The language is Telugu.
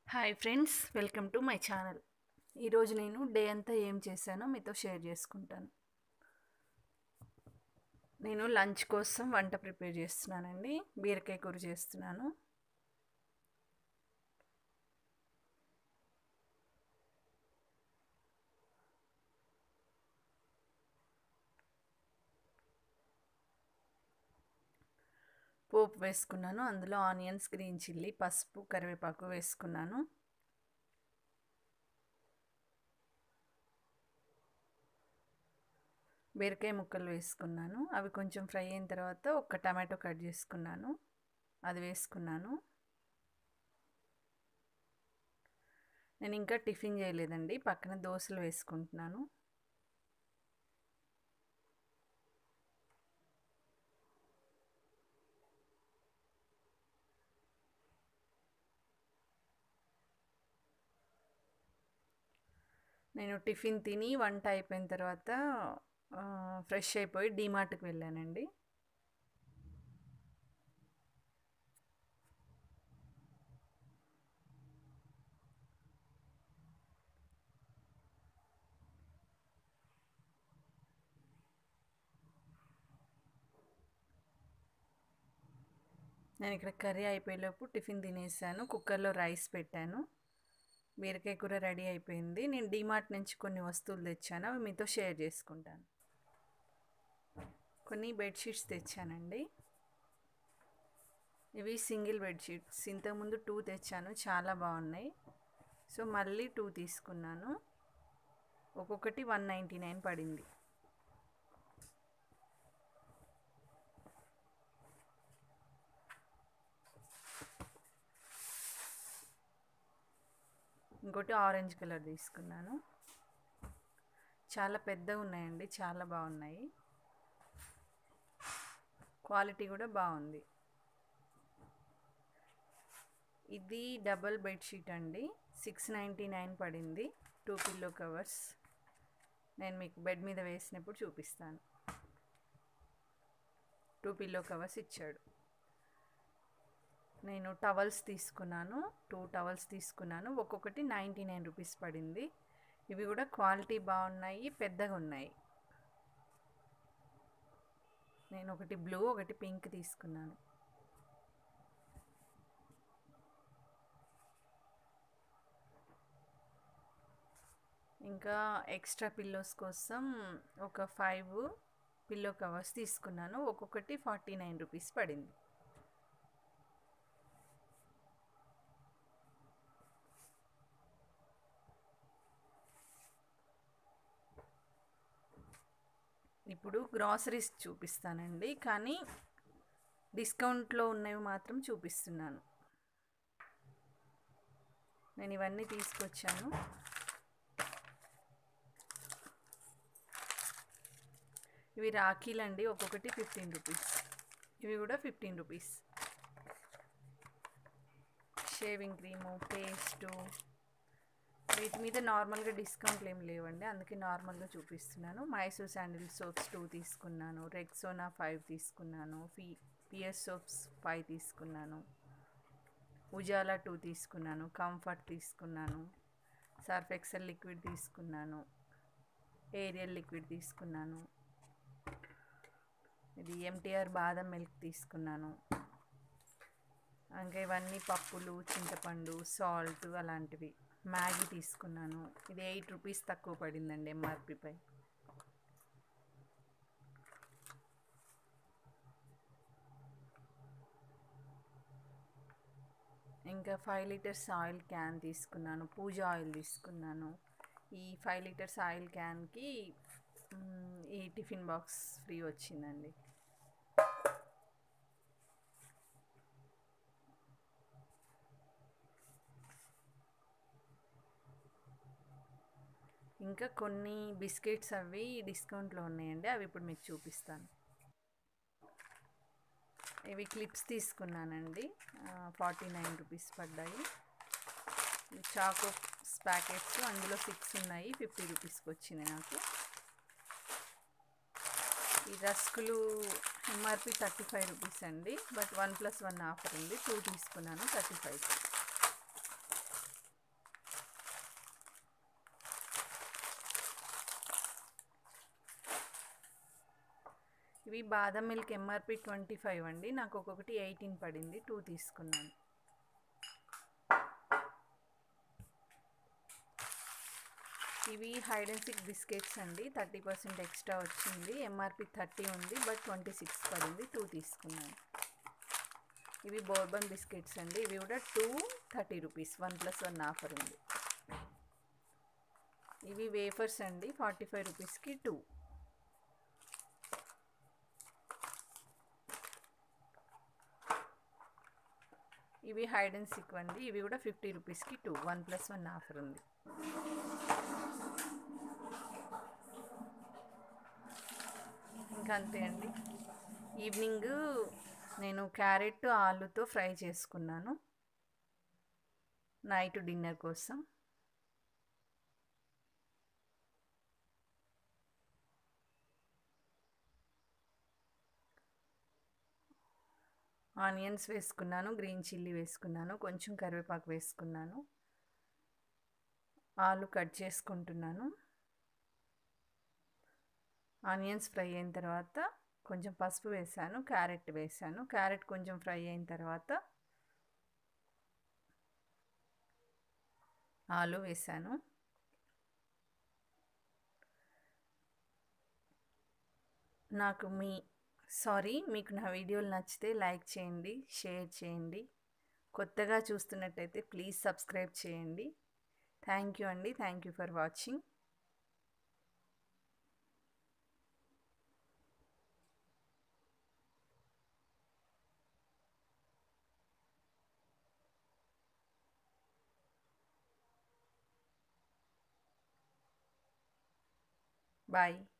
hi friends welcome to my channel ఈరోజు నేను డే అంతా ఏం చేశానో మీతో షేర్ చేసుకుంటాను నేను లంచ్ కోసం వంట ప్రిపేర్ చేస్తున్నానండి బీరకాయ కూర చేస్తున్నాను పోపు వేసుకున్నాను అందులో ఆనియన్స్ గ్రీన్ చిల్లీ పసుపు కరివేపాకు వేసుకున్నాను బీరకాయ ముక్కలు వేసుకున్నాను అవి కొంచెం ఫ్రై అయిన తర్వాత ఒక టమాటో కట్ చేసుకున్నాను అది వేసుకున్నాను నేను ఇంకా టిఫిన్ చేయలేదండి పక్కన దోశలు వేసుకుంటున్నాను నేను టిఫిన్ తిని వంట అయిపోయిన తర్వాత ఫ్రెష్ అయిపోయి డీమార్ట్కి వెళ్ళానండి నేను ఇక్కడ కర్రీ అయిపోయేలోపు టిఫిన్ తినేసాను కుక్కర్లో రైస్ పెట్టాను బీరకాయ కూర రెడీ అయిపోయింది నేను డీమార్ట్ నుంచి కొన్ని వస్తువులు తెచ్చాను అవి మీతో షేర్ చేసుకుంటాను కొన్ని బెడ్షీట్స్ తెచ్చానండి ఇవి సింగిల్ బెడ్షీట్స్ ఇంతకుముందు టూ తెచ్చాను చాలా బాగున్నాయి సో మళ్ళీ టూ తీసుకున్నాను ఒక్కొక్కటి వన్ నైంటీ నైన్ పడింది ఇంకోటి ఆరెంజ్ కలర్ తీసుకున్నాను చాలా పెద్దగా ఉన్నాయండి చాలా బాగున్నాయి క్వాలిటీ కూడా బాగుంది ఇది డబల్ బెడ్షీట్ అండి సిక్స్ నైంటీ నైన్ పడింది టూ పిల్లో కవర్స్ నేను మీకు బెడ్ మీద వేసినప్పుడు చూపిస్తాను టూ పిల్లో కవర్స్ ఇచ్చాడు నేను టవల్స్ తీసుకున్నాను టూ టవల్స్ తీసుకున్నాను ఒక్కొక్కటి నైంటీ నైన్ రూపీస్ పడింది ఇవి కూడా క్వాలిటీ బాగున్నాయి పెద్దగా ఉన్నాయి నేను ఒకటి బ్లూ ఒకటి పింక్ తీసుకున్నాను ఇంకా ఎక్స్ట్రా పిల్లోస్ కోసం ఒక ఫైవ్ పిల్లో కవర్స్ తీసుకున్నాను ఒక్కొక్కటి ఫార్టీ నైన్ రూపీస్ పడింది ఇప్పుడు గ్రాసరీస్ చూపిస్తానండి కానీ డిస్కౌంట్లో ఉన్నవి మాత్రం చూపిస్తున్నాను నేను ఇవన్నీ తీసుకొచ్చాను ఇవి రాఖీలు అండి ఒక్కొక్కటి ఫిఫ్టీన్ రూపీస్ ఇవి కూడా fifteen rupees shaving cream paste వీటి మీద నార్మల్గా డిస్కౌంట్లు ఏం లేవండి అందుకే నార్మల్గా చూపిస్తున్నాను మైసూర్ శాండిల్ సోప్స్ టూ తీసుకున్నాను రెక్సోనా ఫైవ్ తీసుకున్నాను ఫీ పిఎస్ సోప్స్ ఫైవ్ తీసుకున్నాను ఉజాలా టూ తీసుకున్నాను కంఫర్ట్ తీసుకున్నాను సర్ఫ్ ఎక్సెల్ లిక్విడ్ తీసుకున్నాను ఏరియల్ లిక్విడ్ తీసుకున్నాను ఇది ఎంటీఆర్ బాదం మిల్క్ తీసుకున్నాను ఇంకా ఇవన్నీ పప్పులు చింతపండు సాల్ట్ అలాంటివి మ్యాగీ తీసుకున్నాను ఇది ఎయిట్ రూపీస్ తక్కువ పడిందండి ఎంఆర్పిపై ఇంకా ఫైవ్ లీటర్స్ ఆయిల్ క్యాన్ తీసుకున్నాను పూజ ఆయిల్ తీసుకున్నాను ఈ ఫైవ్ లీటర్స్ ఆయిల్ క్యాన్కి ఈ టిఫిన్ బాక్స్ ఫ్రీ వచ్చిందండి ఇంకా కొన్ని బిస్కెట్స్ అవి డిస్కౌంట్లో ఉన్నాయండి అవి ఇప్పుడు మీకు చూపిస్తాను ఇవి క్లిప్స్ తీసుకున్నానండి ఫార్టీ నైన్ రూపీస్ పడ్డాయి చాకో ప్యాకెట్స్ అందులో సిక్స్ ఉన్నాయి ఫిఫ్టీ రూపీస్కి వచ్చింది నాకు ఈ రస్కులు ఎంఆర్పి థర్టీ ఫైవ్ రూపీస్ అండి but one plus one offer ఉంది టూ తీసుకున్నాను థర్టీ ఫైవ్ ఇవి బాదం మిల్క్ ఎంఆర్పి ట్వంటీ ఫైవ్ అండి నాకు ఒక్కొక్కటి ఎయిటీన్ పడింది టూ తీసుకున్నాను ఇవి హైడ్ అండ్ సిక్ బిస్కెట్స్ అండి థర్టీ పర్సెంట్ ఎక్స్ట్రా వచ్చింది ఎంఆర్పి థర్టీ ఉంది బట్ ట్వంటీ సిక్స్ పడింది టూ తీసుకున్నాను ఇవి బోర్బన్ బిస్కెట్స్ అండి ఇవి కూడా two thirty rupees one plus one offer ఉంది ఇవి వేఫర్స్ అండి ఫార్టీ ఫైవ్ రూపీస్కి టూ ఇవి హైడ్ అండ్ సిక్ అండి ఇవి కూడా ఫిఫ్టీ రూపీస్కి two one plus one offer ఉంది ఇంకా అంతే అండి ఈవినింగ్ నేను క్యారెట్ ఆలుతో ఫ్రై చేసుకున్నాను నైట్ డిన్నర్ కోసం ఆనియన్స్ వేసుకున్నాను గ్రీన్ చిల్లీ వేసుకున్నాను కొంచెం కరివేపాకు వేసుకున్నాను ఆలు కట్ చేసుకుంటున్నాను ఆనియన్స్ ఫ్రై అయిన తర్వాత కొంచెం పసుపు వేసాను క్యారెట్ వేసాను క్యారెట్ కొంచెం ఫ్రై అయిన తర్వాత ఆలు వేసాను నాకు మీ సారీ మీకు నా వీడియోలు నచ్చితే లైక్ చేయండి షేర్ చేయండి కొత్తగా చూస్తున్నట్టయితే ప్లీజ్ సబ్స్క్రైబ్ చేయండి థ్యాంక్ యూ అండి thank you for watching bye